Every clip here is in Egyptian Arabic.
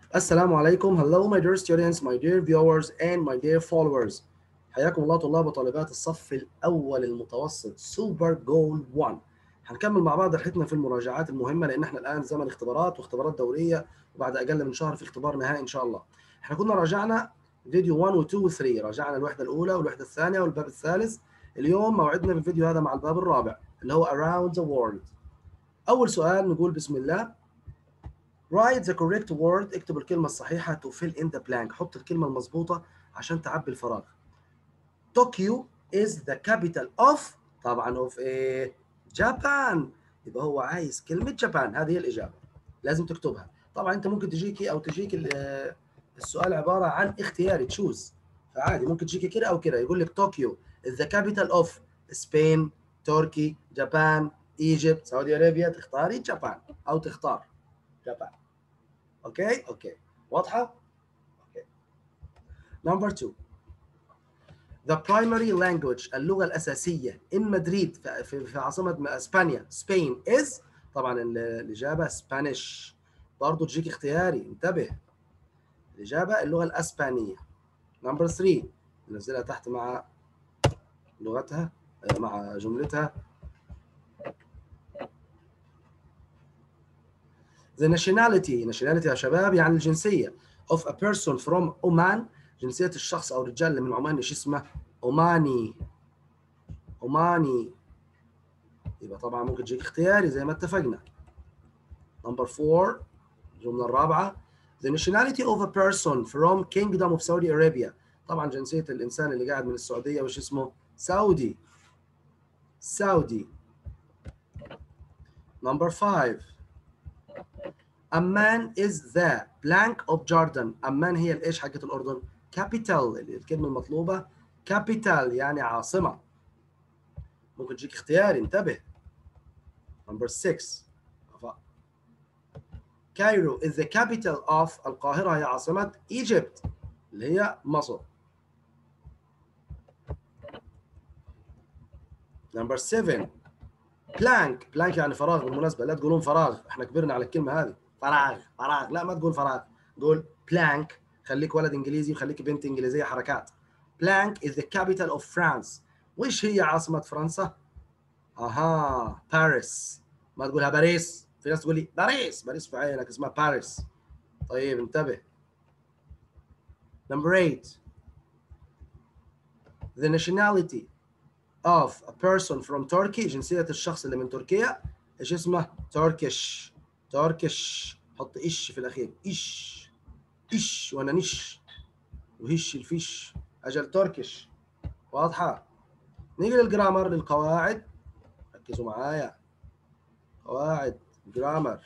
السلام عليكم hello my dear students my dear viewers and my dear followers حياكم الله طلاب وطالبات الصف الأول المتوسط سوبر جول 1 هنكمل مع بعض رحلتنا في المراجعات المهمة لأن احنا الآن زمن اختبارات واختبارات دورية وبعد أقل من شهر في اختبار نهائي إن شاء الله احنا كنا راجعنا فيديو 1 و 2 و 3 راجعنا الوحدة الأولى والوحدة الثانية والباب الثالث اليوم موعدنا في الفيديو هذا مع الباب الرابع اللي هو around the world أول سؤال نقول بسم الله Write the correct word اكتب الكلمة الصحيحة to fill in the blank حط الكلمة المضبوطة عشان تعبي الفراغ طوكيو is the capital of طبعا of ايه جابان يبقى هو عايز كلمة جابان هذه هي الإجابة لازم تكتبها طبعا أنت ممكن تجيكي أو تجيك السؤال عبارة عن اختياري تشوز فعادي ممكن تجيكي كده أو كده يقول لك طوكيو is the capital of Spain تركي جابان ايجيبت سعودي ارابيا تختاري جابان او تختار جابان اوكي اوكي واضحه اوكي نمبر 2 The primary language اللغة الأساسية in مدريد في, في عاصمة اسبانيا سبين is طبعا الإجابة سبانيش برضه تجيك اختياري انتبه الإجابة اللغة الأسبانية نمبر 3 ننزلها تحت مع لغتها مع جملتها The nationality nationality يا شباب يعني الجنسية of a person from Oman جنسية الشخص أو الرجال اللي من عمان إيش اسمه أوماني أوماني يبقى طبعا ممكن تجيك اختياري زي ما اتفقنا number four الجملة الرابعة the nationality of a person from kingdom of Saudi Arabia طبعا جنسية الإنسان اللي قاعد من السعودية وش اسمه سعودي سعودي number five Amman is the blank of Jordan. Amman هي الايش حقت الأردن؟ capital الكلمة المطلوبة capital يعني عاصمة. ممكن تجيك اختياري انتبه. Number six. Cairo is the capital of القاهرة هي عاصمة Egypt اللي هي مصر. Number seven. blank blank يعني فراغ بالمناسبة لا تقولون فراغ احنا كبرنا على الكلمة هذه. فراغ فراغ لا ما تقول فراغ قول بلانك خليك ولد انجليزي وخليك بنت انجليزيه حركات بلانك is the capital of France وش هي عاصمه فرنسا اها باريس ما تقولها باريس في ناس تقول لي باريس باريس في عينك اسمها باريس طيب انتبه number 8 the nationality of a person from Turkey جنسيه الشخص اللي من تركيا ايش اسمه تركش تركش حط ايش في الاخير ايش ايش وانا نش وهش الفيش اجل تركش واضحه نيجي للجرامر للقواعد ركزوا معايا قواعد جرامر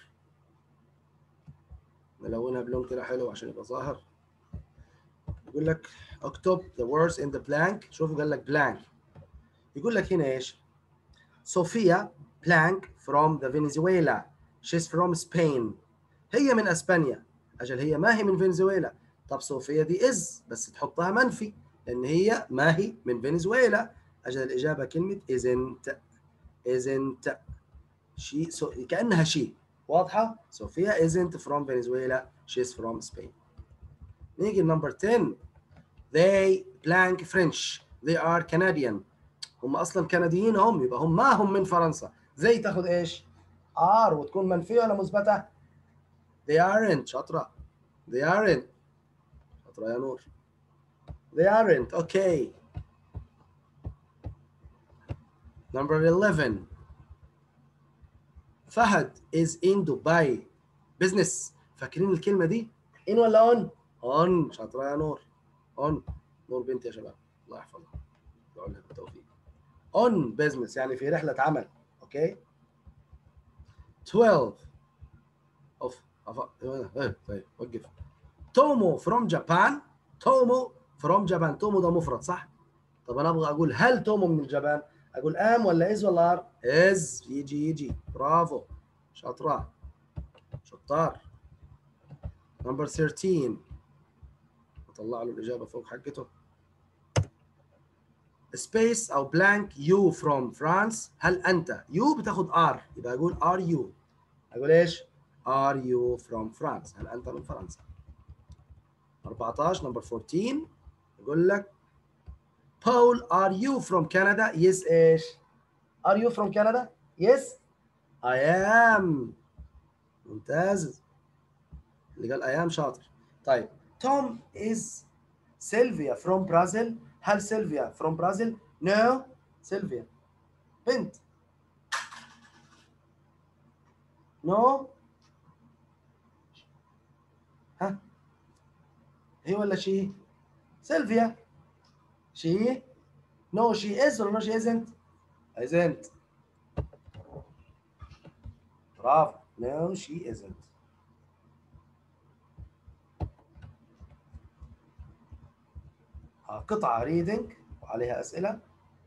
نلونها بلون كده حلو عشان يبقى ظاهر يقول لك اكتب the words in the blank شوفوا قال لك blank يقول لك هنا ايش صوفيا blank from the Venezuela she's from Spain هي من اسبانيا اجل هي ما هي من فنزويلا طب صوفيا دي از بس تحطها منفي لان هي ما هي من فنزويلا اجل الاجابه كلمه isn't isn't شي سو كانها شي واضحه صوفيا isn't from Venezuela she's from Spain نيجي لنمبر 10 they blank French they are Canadian هم اصلا كنديين هم يبقى هم ما هم من فرنسا زي تاخذ ايش ار وتكون منفيه ولا مثبته they aren't شاطرة they aren't شاطرة يا نور they aren't okay number 11 فهد is in Dubai business فاكرين الكلمة دي in ولا on on شاطرة يا نور on نور بنت يا شباب الله يحفظها يدعو لها بالتوفيق on business يعني في رحلة عمل اوكي 12 اوف طيب وقف تومو فروم جابان تومو فروم جابان تومو ده مفرد صح؟ طب انا ابغى اقول هل تومو من اليابان؟ اقول ام ولا از ولا ار؟ از يجي يجي برافو شاطرة شطار نمبر 13 اطلع له الاجابه فوق حقته سبيس او بلانك يو فروم فرانس هل انت يو بتاخد ار يبقى اقول ار يو اقول ايش؟ Are you from France؟ هل أنت من فرنسا؟ 14 نمبر 14 يقول لك Paul are you from Canada yes ايش are you from Canada yes I am ممتاز اللي قال I am شاطر طيب Tom is Sylvia from Brazil هل سيلفيا from Brazil no سيلفيا بنت no ها هي ولا شي سيلفيا she no she is or no she isn't isn't برافو no she isn't قطعة reading وعليها أسئلة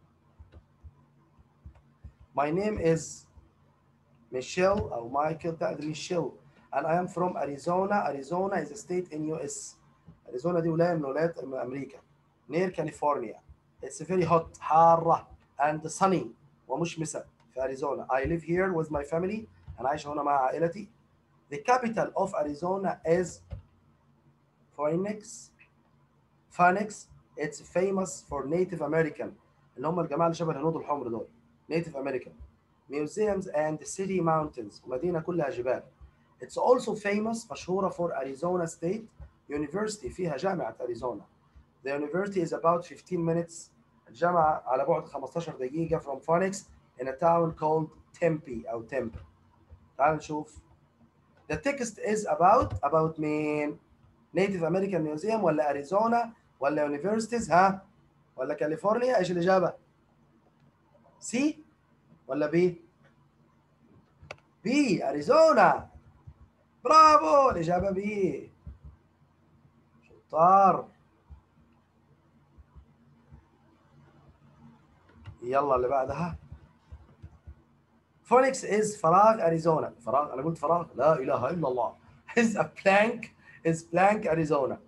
My name is Michelle أو Michael تقدر Michelle and I am from Arizona Arizona is a state in US Arizona دي ولاية من ولايات أمريكا near California It's very hot حارة and sunny ومشمسة في أريزونا I live here with my family أنا عايش هنا مع عائلتي The capital of Arizona is Phoenix Phoenix It's famous for Native American اللي هم الجماعة اللي شبه الهنود الحمر دول Native American Museums and city mountains ومدينة كلها جبال It's also famous مشهورة for Arizona State University فيها جامعة أريزونا The university is about 15 minutes الجامعة على بعد 15 دقيقة from Phoenix in a town called Tempe أو Tempe تعال نشوف The text is about about مين Native American Museum ولا أريزونا ولا universities ها ولا كاليفورنيا ايش الإجابة سي ولا بي بي أريزونا برافو الإجابة بي شطار يلا اللي بعدها فونكس is فراغ اريزونا فراغ انا قلت فراغ لا اله الا الله is a blank is blank اريزونا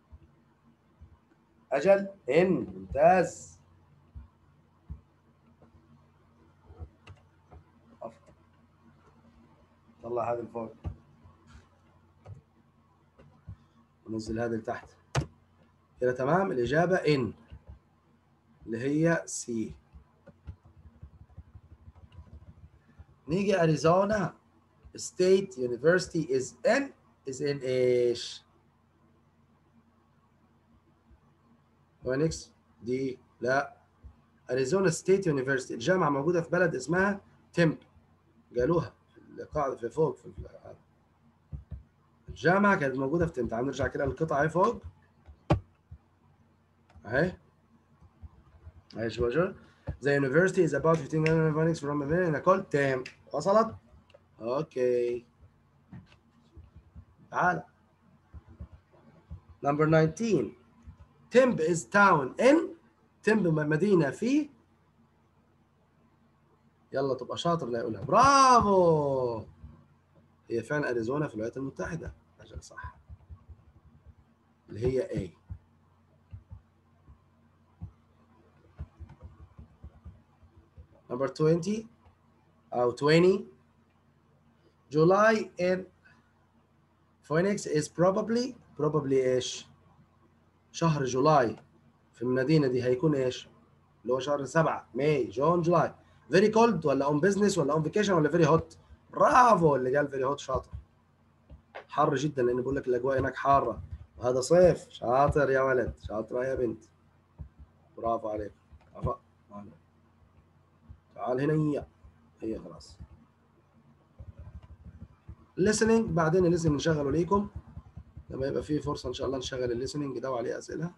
اجل ان ممتاز طلع هذا لفوق ونزل هذا لتحت كده تمام الاجابه ان اللي هي سي نيجي اريزونا ستيت يونيفرسيتي از ان از ان ايش فونكس دي لا اريزونا ستيت يونيفرسيتي الجامعه موجوده في بلد اسمها تيمب قالوها في القاعده في فوق في الجامعه كانت موجوده في تيمب تعال نرجع كده للقطعه اهي فوق اهي اهي شو شو The university is about 15 minutes from a نقول تام وصلت؟ اوكي تعال Number 19 Temp is town in Temp مدينة في يلا تبقى شاطر لا يقولها برافو هي فعلا اريزونا في الولايات المتحدة عشان صح اللي هي A number 20 أو 20 July in Phoenix is probably probably إيش؟ شهر جولاي في المدينة دي هيكون إيش؟ اللي هو شهر سبعة ماي جون جولاي very cold ولا on business ولا on vacation ولا very hot برافو اللي قال very hot شاطر حر جدا لأن بقول لك الأجواء هناك حارة وهذا صيف شاطر يا ولد شاطرة يا بنت برافو عليك برافو تعال هنا هي هي خلاص listening بعدين الليسننج نشغله ليكم لما يبقى فيه فرصة إن شاء الله نشغل الليسننج ده وعليه أسئلة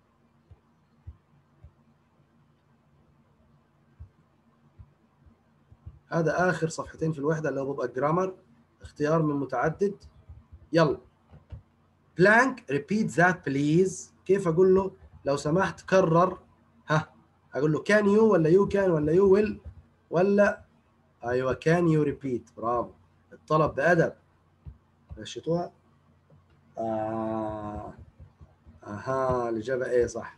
هذا آخر صفحتين في الوحدة اللي هو بيبقى الجرامر اختيار من متعدد يلا blank repeat that please كيف أقول له لو سمحت كرر ها أقول له can you ولا you can ولا you will ولا ايوه كان يو ريبيت برافو الطلب بادب غشيتوها آه. اها الاجابه ايه صح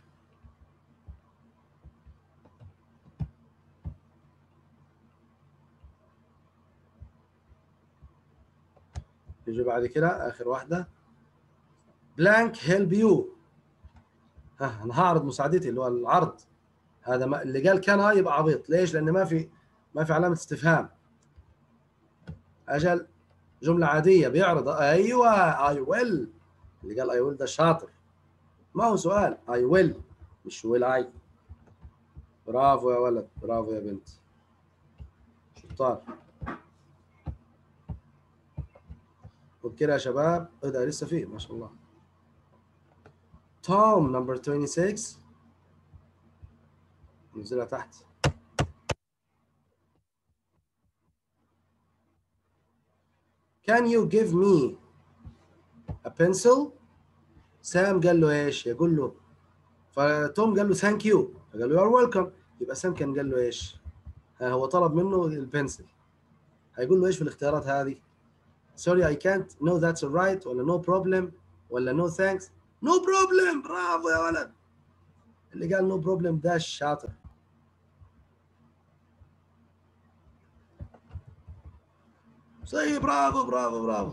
يجي بعد كده اخر واحده blank help you ها انا هعرض مساعدتي اللي هو العرض هذا ما اللي قال كان يبقى عبيط ليش لان ما في ما في علامه استفهام اجل جمله عاديه بيعرض ايوه اي ويل اللي قال اي ويل ده شاطر ما هو سؤال اي ويل مش ويل اي برافو يا ولد برافو يا بنت شطار وبكده يا شباب ايه ده لسه فيه ما شاء الله توم نمبر 26 ننزلها تحت Can you give me a pencil؟ سام قال له ايش؟ يقول له فتوم قال له ثانك يو فقال له يو ار ويلكم يبقى سام كان قال له ايش؟ ها هو طلب منه البنسل هيقول له ايش في الاختيارات هذه؟ sorry I can't no that's alright ولا no problem ولا no thanks no problem برافو يا ولد اللي قال no problem ده الشاطر صحيح برافو برافو برافو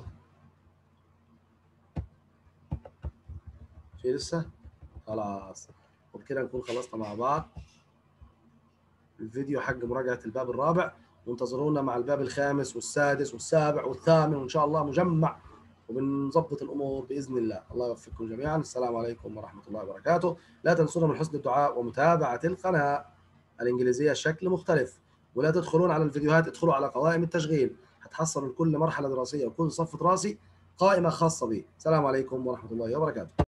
في لسه خلاص وبكده نكون خلصنا مع بعض الفيديو حق مراجعة الباب الرابع وانتظرونا مع الباب الخامس والسادس والسابع والثامن وإن شاء الله مجمع وبنظبط الأمور بإذن الله الله يوفقكم جميعا السلام عليكم ورحمة الله وبركاته لا تنسونا من حسن الدعاء ومتابعة القناة الإنجليزية شكل مختلف ولا تدخلون على الفيديوهات ادخلوا على قوائم التشغيل هتحصلوا لكل مرحلة دراسية وكل صف دراسي قائمة خاصة به السلام عليكم ورحمة الله وبركاته